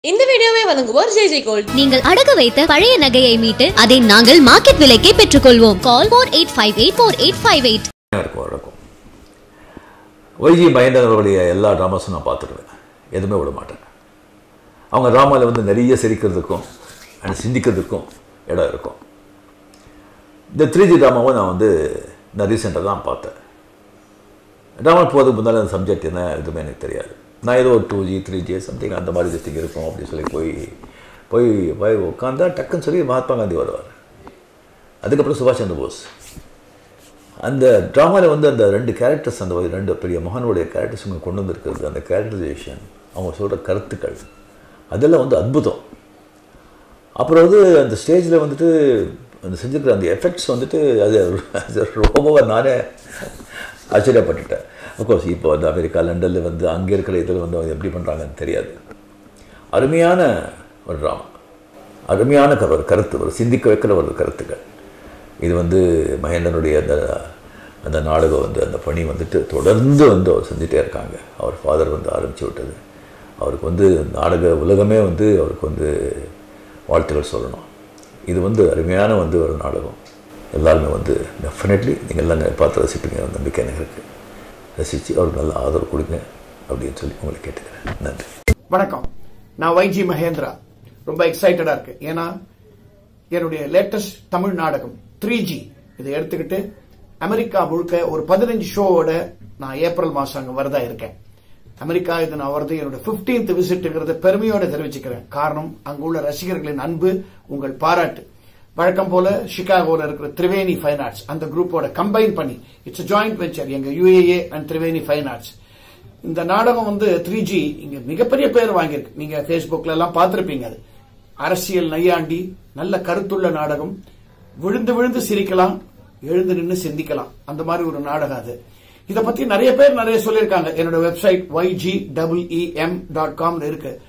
இந்த வீடியோவை வழங்குவோர் ஜெய் ஜெய் கோல்ட் நீங்கள் அடகு வைத்த பழைய நகையை மீட்டு அதை நாங்கள் மார்க்கெட் விலைக்கே பெற்றுக்கொள்வோம் call four eight five eight four eight five eight இருக்கும் வழக்கம் ஒய்ஜி மகேந்திரன் அவருடைய எல்லா ட்ராமாஸும் நான் பார்த்துடுவேன் எதுவுமே விட மாட்டேன் அவங்க ட்ராமாவில் வந்து நிறைய சிரிக்கிறதுக்கும் அண்ட் சிந்திக்கிறதுக்கும் இடம் இருக்கும் இந்த த்ரீ ஜி ட்ராமாவை நான் வந்து நான் ரீசெண்டாக தான் பார்த்தேன் ட்ராமா போகிறதுக்கு முன்னால் அந்த சப்ஜெக்ட் என்ன எதுவுமே எனக்கு தெரியாது நான் ஏதோ ஒரு two G three G something அந்த மாதிரி திஸ்டிங் இருக்கும் அப்படின்னு சொல்லி போய் போய் போய் உட்காந்தா டக்குன்னு சொல்லி மகாத்மா காந்தி வருவார் அதுக்கப்புறம் சுபாஷ் சந்திர போஸ் அந்த ட்ராமாவில் வந்து அந்த ரெண்டு கேரக்டர்ஸ் அந்த ஒரு ரெண்டு பெரிய மகானுடைய கேரக்டர்ஸ் இங்கே கொண்டு வந்திருக்கிறது அந்த கேரக்டரைசேஷன் அவங்க சொல்கிற கருத்துக்கள் அதெல்லாம் வந்து அற்புதம் அப்புறம் வந்து அந்த ஸ்டேஜில் வந்துட்டு அந்த செஞ்சுருக்கிற அந்த எஃபெக்ட்ஸ் வந்துட்டு அது அது ரொம்ப நானே ஆச்சரியப்பட்டுட்டேன் அஃப்கோர்ஸ் இப்போ வந்து அமெரிக்கா லண்டனில் வந்து அங்கே இருக்கிற இதில் வந்து அவங்க எப்படி பண்ணுறாங்கன்னு தெரியாது அருமையான ஒரு ட்ராமா அருமையான க- ஒரு கருத்து ஒரு சிந்திக்க வைக்கிற ஒரு கருத்துக்கள் இது வந்து மகேந்திரனுடைய அந்த அந்த நாடகம் வந்து அந்த பணி வந்துட்டு தொடர்ந்து வந்து அவர் செஞ்சுட்டே இருக்காங்க அவர் ஃபாதர் வந்து ஆரம்பித்து விட்டது அவருக்கு வந்து நாடக உலகமே வந்து அவருக்கு வந்து வாழ்த்துக்கள் சொல்லணும் இது வந்து அருமையான வந்து ஒரு நாடகம் எல்லாருமே வந்து டெஃபினெட்லி நீங்கள் எல்லாம் பார்த்து ரசிப்பீங்க அந்த நம்பிக்கை எனக்கு இருக்குது ரசித்து அவருக்கு நல்ல ஆதரவு கொடுங்க அப்படின்னு சொல்லி உங்களை கேட்டுக்கிறேன் நன்றி வணக்கம் நான் வைஜி மகேந்திரா ரொம்ப எக்ஸைட்டடா இருக்கு ஏன்னா என்னுடைய லேட்டஸ்ட் தமிழ் நாடகம் த்ரீ ஜி இதை எடுத்துக்கிட்டு அமெரிக்கா முழுக்க ஒரு பதினஞ்சு ஷோவோட நான் ஏப்ரல் மாசம் அங்க வரதா இருக்கேன் அமெரிக்கா இது நான் வரது என்னோட 15th விசிட்ங்கிறத பெருமையோட தெரிவிச்சுக்கிறேன் காரணம் அங்குள்ள ரசிகர்களின் அன்பு உங்கள் பாராட்டு வழக்கம் போல சிகாகோல இருக்கிற திரிவேணி ஃபைன் ஆர்ட்ஸ் அந்த குரூப்போட கம்பைன் பண்ணி இட்ஸ் ஜாயிண்ட் வெஞ்சர் எங்க U A A and Triveni fine arts இந்த நாடகம் வந்து த்ரீ ஜி இங்க மிகப்பெரிய பேர் வாங்கியிருக்கு நீங்க Facebookல எல்லாம் பார்த்திருப்பீங்க அது அரசியல் நையாண்டி நல்ல கருத்துள்ள நாடகம் விழுந்து விழுந்து சிரிக்கலாம் எழுந்து நின்று சிந்திக்கலாம் அந்த மாதிரி ஒரு நாடகம் அது இத பத்தி நிறைய பேர் நிறைய சொல்லியிருக்காங்க என்னோட website Y G double E M dot காம்ல இருக்கு